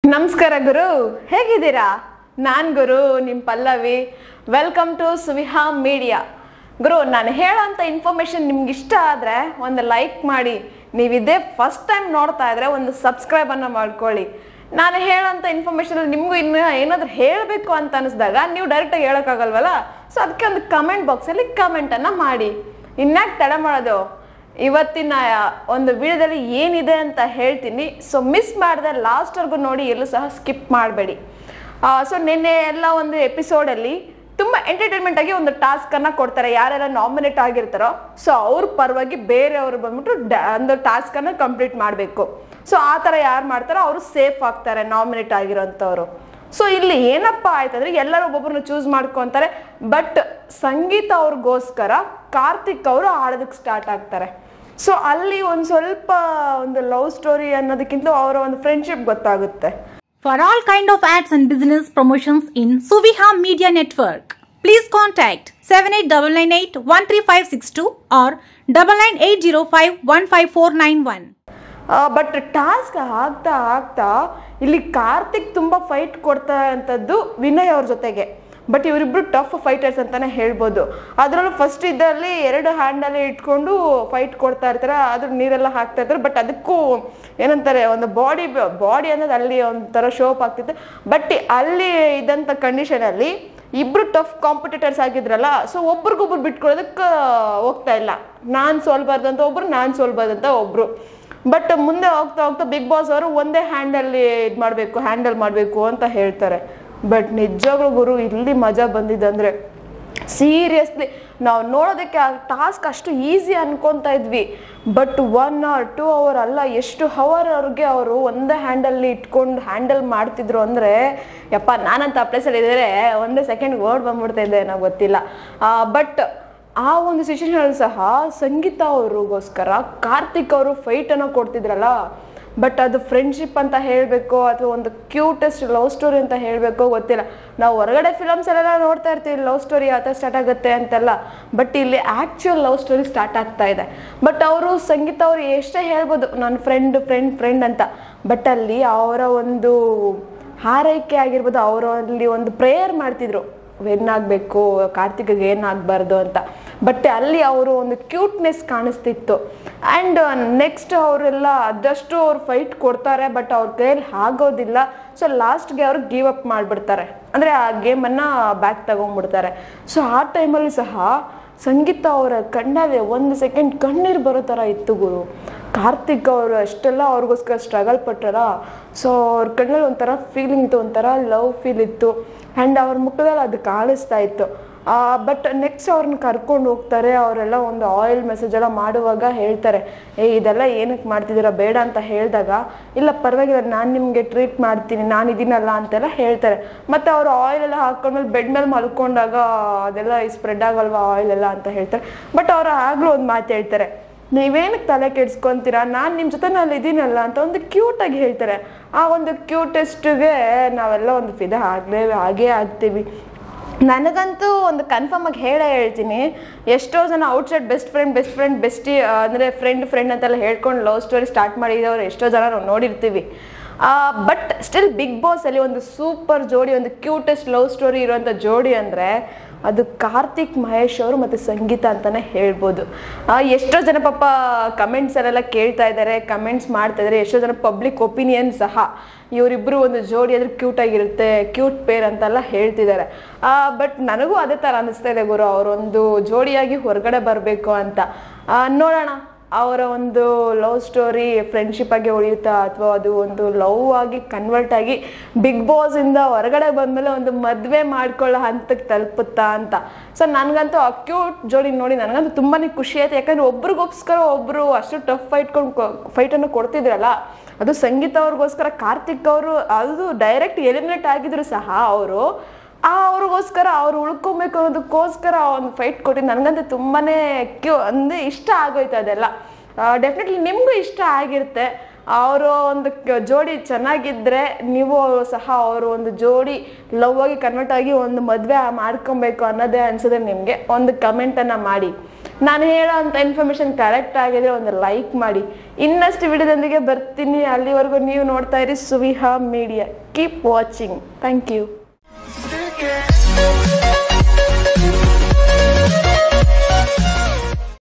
ನಮಸ್ಕಾರ ಗುರು ಹೇಗಿದ್ದೀರಾ ನಾನು ಗುರು ನಿಮ್ಮ Pallavi welcome to Suviha media ಗುರು ನಾನು ಹೇಳೋಂಥ ಇನ್ಫಾರ್ಮೇಷನ್ ನಿಮ್ಗೆ ಇಷ್ಟ ಆದರೆ ಒಂದು ಲೈಕ್ ಮಾಡಿ ನೀವು ಇದೇ ಫಸ್ಟ್ ಟೈಮ್ ನೋಡ್ತಾ ಇದ್ರೆ ಒಂದು ಸಬ್ಸ್ಕ್ರೈಬನ್ನು ಮಾಡ್ಕೊಳ್ಳಿ ನಾನು ಹೇಳೋಂಥ ಇನ್ಫಾರ್ಮೇಷನ್ ನಿಮಗೂ ಇನ್ನು ಏನಾದರೂ ಹೇಳಬೇಕು ಅಂತ ಅನಿಸಿದಾಗ ನೀವು ಡೈರೆಕ್ಟಾಗಿ ಹೇಳೋಕ್ಕಾಗಲ್ವಲ್ಲ ಸೊ ಅದಕ್ಕೆ ಒಂದು ಕಮೆಂಟ್ ಬಾಕ್ಸಲ್ಲಿ ಕಮೆಂಟನ್ನು ಮಾಡಿ ಇನ್ಯಾಕೆ ತಡ ಮಾಡೋದು ಇವತ್ತಿನ ಒಂದು ವಿಡಿಯೋದಲ್ಲಿ ಏನಿದೆ ಅಂತ ಹೇಳ್ತೀನಿ ಸೊ ಮಿಸ್ ಮಾಡಿದೆ ಲಾಸ್ಟ್ವರೆಗೂ ನೋಡಿ ಎಲ್ಲೂ ಸಹ ಸ್ಕಿಪ್ ಮಾಡಬೇಡಿ ಸೊ ನಿನ್ನೆ ಎಲ್ಲ ಒಂದು ಎಪಿಸೋಡಲ್ಲಿ ತುಂಬ ಎಂಟರ್ಟೈನ್ಮೆಂಟ್ ಆಗಿ ಒಂದು ಟಾಸ್ಕನ್ನು ಕೊಡ್ತಾರೆ ಯಾರೆಲ್ಲ ನಾಮಿನೇಟ್ ಆಗಿರ್ತಾರೋ ಸೊ ಅವ್ರ ಪರವಾಗಿ ಬೇರೆಯವರು ಬಂದ್ಬಿಟ್ಟು ಡ- ಒಂದು ಟಾಸ್ಕನ್ನು ಕಂಪ್ಲೀಟ್ ಮಾಡಬೇಕು ಸೊ ಆ ಥರ ಯಾರು ಮಾಡ್ತಾರೋ ಅವರು ಸೇಫ್ ಆಗ್ತಾರೆ ನಾಮಿನೇಟ್ ಆಗಿರೋಂಥವ್ರು ಸೊ ಇಲ್ಲಿ ಏನಪ್ಪ ಆಯ್ತಂದ್ರೆ ಎಲ್ಲರೂ ಒಬ್ಬೊಬ್ಬರನ್ನ ಚೂಸ್ ಮಾಡ್ಕೊತಾರೆ ಬಟ್ ಸಂಗೀತ ಅವ್ರಿಗೋಸ್ಕರ ಕಾರ್ತಿಕ್ ಅವರು ಆಡೋದಕ್ಕೆ ಸ್ಟಾರ್ಟ್ ಆಗ್ತಾರೆ ಸೊ ಅಲ್ಲಿ ಒಂದು ಸ್ವಲ್ಪ ಒಂದು ಲವ್ ಸ್ಟೋರಿ ಅನ್ನೋದಕ್ಕಿಂತ ಅವರ ಒಂದು ಫ್ರೆಂಡ್ಶಿಪ್ ಗೊತ್ತಾಗುತ್ತೆ For all kind of ads and business promotions in Suviha Media Network, please contact 78998-13562 or 99805-15491. But task ಆಗ್ತಾ ಆಗ್ತಾ ಇಲ್ಲಿ ಕಾರ್ತಿಕ್ ತುಂಬ ಫೈಟ್ ಕೊಡ್ತಾ ಅಂಥದ್ದು ವಿನಯ್ ಅವ್ರ ಜೊತೆಗೆ ಬಟ್ ಇವರಿಬ್ರು ಟಫ್ ಫೈಟರ್ಸ್ ಅಂತಾನೆ ಹೇಳ್ಬೋದು ಅದರಲ್ಲೂ ಫಸ್ಟ್ ಇದ್ದಲ್ಲಿ ಎರಡು ಹ್ಯಾಂಡಲ್ಲಿ ಇಟ್ಕೊಂಡು ಫೈಟ್ ಕೊಡ್ತಾ ಇರ್ತಾರೆ ಅದ್ರ ನೀರೆಲ್ಲ ಹಾಕ್ತಾ ಇರ್ತಾರೆ ಬಟ್ ಅದಕ್ಕೂ ಏನಂತಾರೆ ಒಂದು ಬಾಡಿ ಬಾಡಿ ಅನ್ನೋದು ಅಲ್ಲಿ ಒಂಥರ ಶೋಪ್ ಆಗ್ತಿತ್ತು ಬಟ್ ಅಲ್ಲಿ ಇದ್ದಂಥ ಕಂಡೀಷನಲ್ಲಿ ಇಬ್ರು ಟಫ್ ಕಾಂಪಿಟೇಟರ್ಸ್ ಆಗಿದ್ರಲ್ಲ ಸೊ ಒಬ್ರಿಗೊಬ್ರು ಬಿಟ್ಕೊಳ್ಳೋದಕ್ಕೆ ಹೋಗ್ತಾ ಇಲ್ಲ ನಾನು ಸೋಲ್ಬಾರ್ದು ಅಂತ ಒಬ್ರು ನಾನು ಸೋಲ್ಬಾರ್ದು ಅಂತ ಒಬ್ರು ಬಟ್ ಮುಂದೆ ಹೋಗ್ತಾ ಹೋಗ್ತಾ ಬಿಗ್ ಬಾಸ್ ಅವರು ಒಂದೇ ಹ್ಯಾಂಡಲ್ಲಿ ಇದು ಮಾಡಬೇಕು ಹ್ಯಾಂಡಲ್ ಮಾಡಬೇಕು ಅಂತ ಹೇಳ್ತಾರೆ ಬಟ್ ನಿಜವಾಗ್ಲೂ ಗುರು ಇಲ್ಲಿ ಮಜಾ ಬಂದಿದ್ದಂದ್ರೆ ಸೀರಿಯಸ್ಲಿ ನಾವು ನೋಡೋದಕ್ಕೆ ಆ ಟಾಸ್ಕ್ ಅಷ್ಟು ಈಸಿ ಅನ್ಕೊತಾ ಇದ್ವಿ but one hour two hour ಅಲ್ಲ ಎಷ್ಟು ಅವರ್ ಅವ್ರಿಗೆ ಅವರು ಒಂದೇ ಹ್ಯಾಂಡಲ್ಲಿ ಇಟ್ಕೊಂಡು ಹ್ಯಾಂಡಲ್ ಮಾಡ್ತಿದ್ರು ಅಂದರೆ ಯಪ್ಪ ನಾನಂತ ಆ ಪ್ಲೇಸಲ್ಲಿ ಇದ್ದರೆ ಒಂದೇ ಸೆಕೆಂಡ್ ವರ್ಡ್ ಬಂದ್ಬಿಡ್ತಾ ಇದ್ದೆ ನಾವು ಗೊತ್ತಿಲ್ಲ ಬಟ್ ಆ ಒಂದು ಸಿಚುವೇಶನ್ ಸಹ ಸಂಗೀತ ಅವ್ರಿಗೋಸ್ಕರ ಕಾರ್ತಿಕ್ ಅವರು ಫೈಟನ್ನು ಕೊಡ್ತಿದ್ರಲ್ಲ ಬಟ್ ಅದು ಫ್ರೆಂಡ್ಶಿಪ್ ಅಂತ ಹೇಳಬೇಕು ಅಥವಾ ಒಂದು ಕ್ಯೂಟೆಸ್ಟ್ ಲವ್ ಸ್ಟೋರಿ ಅಂತ ಹೇಳಬೇಕು ಗೊತ್ತಿಲ್ಲ ನಾವು ಹೊರಗಡೆ ಫಿಲಮ್ಸಲ್ಲೆಲ್ಲ ನೋಡ್ತಾ ಇರ್ತೀವಿ ಲವ್ ಸ್ಟೋರಿ ಯಾವ ಥರ ಸ್ಟಾರ್ಟ್ ಆಗುತ್ತೆ ಅಂತೆಲ್ಲ ಬಟ್ ಇಲ್ಲಿ ಆ್ಯಕ್ಚುಯಲ್ ಲವ್ ಸ್ಟೋರಿ ಸ್ಟಾರ್ಟ್ ಆಗ್ತಾ ಇದೆ ಬಟ್ ಅವರು ಸಂಗೀತ ಅವರು ಎಷ್ಟೇ ಹೇಳ್ಬೋದು ನನ್ನ ಫ್ರೆಂಡ್ ಫ್ರೆಂಡ್ ಫ್ರೆಂಡ್ ಅಂತ ಬಟ್ ಅಲ್ಲಿ ಅವರ ಒಂದು ಹಾರೈಕೆ ಆಗಿರ್ಬೋದು ಅವರು ಅಲ್ಲಿ ಒಂದು ಪ್ರೇಯರ್ ಮಾಡ್ತಿದ್ರು ಏನಾಗಬೇಕು ಕಾರ್ತಿಕ್ಗೆ ಏನಾಗಬಾರ್ದು ಅಂತ ಬಟ್ ಅಲ್ಲಿ ಅವರು ಒಂದು ಕ್ಯೂಟ್ನೆಸ್ ಕಾಣಿಸ್ತಿತ್ತು ಆ್ಯಂಡ್ ನೆಕ್ಸ್ಟ್ ಅವರೆಲ್ಲ ಆದಷ್ಟು ಅವ್ರು ಫೈಟ್ ಕೊಡ್ತಾರೆ ಬಟ್ ಅವ್ರ ಕೈಯಲ್ಲಿ ಆಗೋದಿಲ್ಲ ಸೊ ಲಾಸ್ಟ್ಗೆ ಅವ್ರು ಗಿವ್ ಅಪ್ ಮಾಡಿಬಿಡ್ತಾರೆ ಅಂದರೆ ಆ ಗೇಮನ್ನು ಬ್ಯಾಕ್ ತಗೊಂಡ್ಬಿಡ್ತಾರೆ ಸೊ ಆ ಟೈಮಲ್ಲಿ ಸಹ ಸಂಗೀತ ಅವರ ಕಣ್ಣಲ್ಲಿ ಒಂದು ಸೆಕೆಂಡ್ ಕಣ್ಣೀರು ಬರೋ ಥರ ಇತ್ತು ಗುರು ಕಾರ್ತಿಕ್ ಅವರು ಅಷ್ಟೆಲ್ಲ ಅವ್ರಿಗೋಸ್ಕರ ಸ್ಟ್ರಗಲ್ ಪಟ್ಟಾರ ಸೊ ಅವ್ರ ಕಣ್ಣಲ್ಲಿ ಒಂಥರ ಫೀಲಿಂಗ್ ಇತ್ತು ಒಂಥರ ಲವ್ ಫೀಲ್ ಇತ್ತು ಆ್ಯಂಡ್ ಅವ್ರ ಮುಖದಲ್ಲಿ ಅದು ಕಾಣಿಸ್ತಾ ಇತ್ತು ಬಟ್ ನೆಕ್ಸ್ಟ್ ಅವ್ರನ್ನ ಕರ್ಕೊಂಡು ಹೋಗ್ತಾರೆ ಅವರೆಲ್ಲ ಒಂದು ಆಯಿಲ್ ಮೆಸೇಜ್ ಎಲ್ಲ ಮಾಡುವಾಗ ಹೇಳ್ತಾರೆ ಏ ಇದೆಲ್ಲ ಏನಕ್ಕೆ ಮಾಡ್ತಿದ್ದೀರಾ ಬೇಡ ಅಂತ ಹೇಳಿದಾಗ ಇಲ್ಲ ಪರವಾಗಿಲ್ಲ ನಾನು ನಿಮಗೆ ಟ್ರೀಟ್ ಮಾಡ್ತೀನಿ ನಾನು ಇದೀನಲ್ಲ ಅಂತೆಲ್ಲ ಹೇಳ್ತಾರೆ ಮತ್ತು ಅವರು ಆಯಿಲ್ ಎಲ್ಲ ಹಾಕೊಂಡ್ಮೇಲೆ ಬೆಡ್ ಮೇಲೆ ಮಲ್ಕೊಂಡಾಗ ಅದೆಲ್ಲ ಸ್ಪ್ರೆಡ್ ಆಗಲ್ವಾ ಆಯಿಲ್ ಎಲ್ಲ ಅಂತ ಹೇಳ್ತಾರೆ ಬಟ್ ಅವರು ಆಗಲೂ ಒಂದು ಮಾತು ಹೇಳ್ತಾರೆ ನೀವೇನಕ್ಕೆ ತಲೆ ಕೆಡ್ಸ್ಕೊಂತೀರಾ ನಾನು ನಿಮ್ಮ ಜೊತೆ ನಾನು ಇದೀನಲ್ಲ ಅಂತ ಒಂದು ಕ್ಯೂಟಾಗಿ ಹೇಳ್ತಾರೆ ಆ ಒಂದು ಕ್ಯೂಟೆಸ್ಟ್ಗೆ ನಾವೆಲ್ಲ ಒಂದು ಫಿದ ಆಗಲೇ ಆಗೇ ಆಗ್ತೀವಿ ನನಗಂತೂ ಒಂದು ಕನ್ಫರ್ಮ್ ಆಗಿ ಹೇಳೇ ಹೇಳ್ತೀನಿ ಎಷ್ಟೋ ಜನ outside best friend best friend bestie ಅಂದರೆ ಫ್ರೆಂಡ್ ಫ್ರೆಂಡ್ ಅಂತೆಲ್ಲ ಹೇಳ್ಕೊಂಡು ಲವ್ ಸ್ಟೋರಿ ಸ್ಟಾರ್ಟ್ ಮಾಡಿದವರು ಎಷ್ಟೋ ಜನ ನಾವು ನೋಡಿರ್ತೀವಿ ಬಟ್ ಸ್ಟಿಲ್ ಬಿಗ್ ಬಾಸ್ ಅಲ್ಲಿ ಒಂದು ಸೂಪರ್ ಜೋಡಿ ಒಂದು ಕ್ಯೂಟೆಸ್ಟ್ ಲವ್ ಸ್ಟೋರಿ ಇರುವಂಥ ಜೋಡಿ ಅಂದರೆ ಅದು ಕಾರ್ತಿಕ್ ಮಹೇಶ್ ಅವರು ಮತ್ತು ಸಂಗೀತ ಅಂತಲೇ ಹೇಳ್ಬೋದು ಆ, ಎಷ್ಟೋ ಜನ ಪಾಪ ಕಮೆಂಟ್ಸಲ್ಲೆಲ್ಲ ಕೇಳ್ತಾ ಇದ್ದಾರೆ ಕಮೆಂಟ್ಸ್ ಮಾಡ್ತಾ ಇದ್ದಾರೆ ಎಷ್ಟೋ ಜನ ಪಬ್ಲಿಕ್ ಒಪಿನಿಯನ್ ಸಹ ಇವರಿಬ್ಬರು ಒಂದು ಜೋಡಿ ಅಂದರೆ ಕ್ಯೂಟ್ ಆಗಿರುತ್ತೆ ಕ್ಯೂಟ್ ಪೇರ್ ಅಂತೆಲ್ಲ ಹೇಳ್ತಿದ್ದಾರೆ ಬಟ್ ನನಗೂ ಅದೇ ಥರ ಅನಿಸ್ತಾ ಇದೆ ಗುರು ಅವರೊಂದು ಜೋಡಿಯಾಗಿ ಹೊರಗಡೆ ಬರಬೇಕು ಅಂತ ಆ, ನೋಡೋಣ ಅವರ ಒಂದು ಲವ್ ಸ್ಟೋರಿ ಫ್ರೆಂಡ್ಶಿಪ್ ಆಗಿ ಉಳಿಯುತ್ತಾ ಅಥವಾ ಅದು ಒಂದು ಲವ್ ಆಗಿ ಕನ್ವರ್ಟ್ ಆಗಿ ಬಿಗ್ ಬಾಸ್ ಇಂದ ಹೊರಗಡೆ ಬಂದಮೇಲೆ ಒಂದು ಮದುವೆ ಮಾಡ್ಕೊಳ್ಳೋ ಹಂತಕ್ಕೆ ತಲುಪುತ್ತಾ ಅಂತ ಸೊ ನನಗಂತೂ ಆ ಕ್ಯೂಟ್ ಜೋಡಿ ನೋಡಿ ನನಗಂತೂ ತುಂಬಾ ಖುಷಿ ಆಯ್ತು ಯಾಕಂದ್ರೆ ಒಬ್ರಿಗೋಸ್ಕರ ಒಬ್ರು ಅಷ್ಟು ಟಫ್ ಫೈಟ್ಕೊಂಡು ಫೈಟನ್ನು ಕೊಡ್ತಿದ್ರಲ್ಲ ಅದು ಸಂಗೀತ ಅವ್ರಿಗೋಸ್ಕರ ಕಾರ್ತಿಕ್ ಅವರು ಅದು ಡೈರೆಕ್ಟ್ ಎಲಿಮಿನೇಟ್ ಆಗಿದ್ರು ಸಹ ಅವರು ಆ ಅವ್ರಿಗೋಸ್ಕರ ಅವ್ರು ಉಳ್ಕೊಬೇಕು ಅನ್ನೋದಕ್ಕೋಸ್ಕರ ಒಂದು ಫೈಟ್ ಕೊಟ್ಟಿದ್ದು ನನಗಂತೂ ತುಂಬಾ ಕ್ಯೂ ಅಂದರೆ ಇಷ್ಟ ಆಗೋಯ್ತು ಅದೆಲ್ಲ ಡೆಫಿನೆಟ್ಲಿ ನಿಮಗೂ ಇಷ್ಟ ಆಗಿರುತ್ತೆ ಅವರು ಒಂದು ಕ- ಜೋಡಿ ಚೆನ್ನಾಗಿದ್ದರೆ ನೀವು ಸಹ ಅವರು ಒಂದು ಜೋಡಿ ಲವ್ ಆಗಿ ಕನ್ವರ್ಟ್ ಆಗಿ ಒಂದು ಮದುವೆ ಮಾಡ್ಕೊಬೇಕು ಅನ್ನೋದೇ ಅನ್ಸಿದ್ರೆ ನಿಮಗೆ ಒಂದು ಕಮೆಂಟನ್ನು ಮಾಡಿ ನಾನು ಹೇಳೋ ಅಂಥ ಇನ್ಫಾರ್ಮೇಷನ್ ಕರೆಕ್ಟ್ ಆಗಿದ್ರೆ ಒಂದು ಲೈಕ್ ಮಾಡಿ ಇನ್ನಷ್ಟು ವಿಡಿಯೋದೊಂದಿಗೆ ಬರ್ತೀನಿ ಅಲ್ಲಿವರೆಗೂ ನೀವು ನೋಡ್ತಾ ಇರಿ Suviha media keep watching thank you Stick it.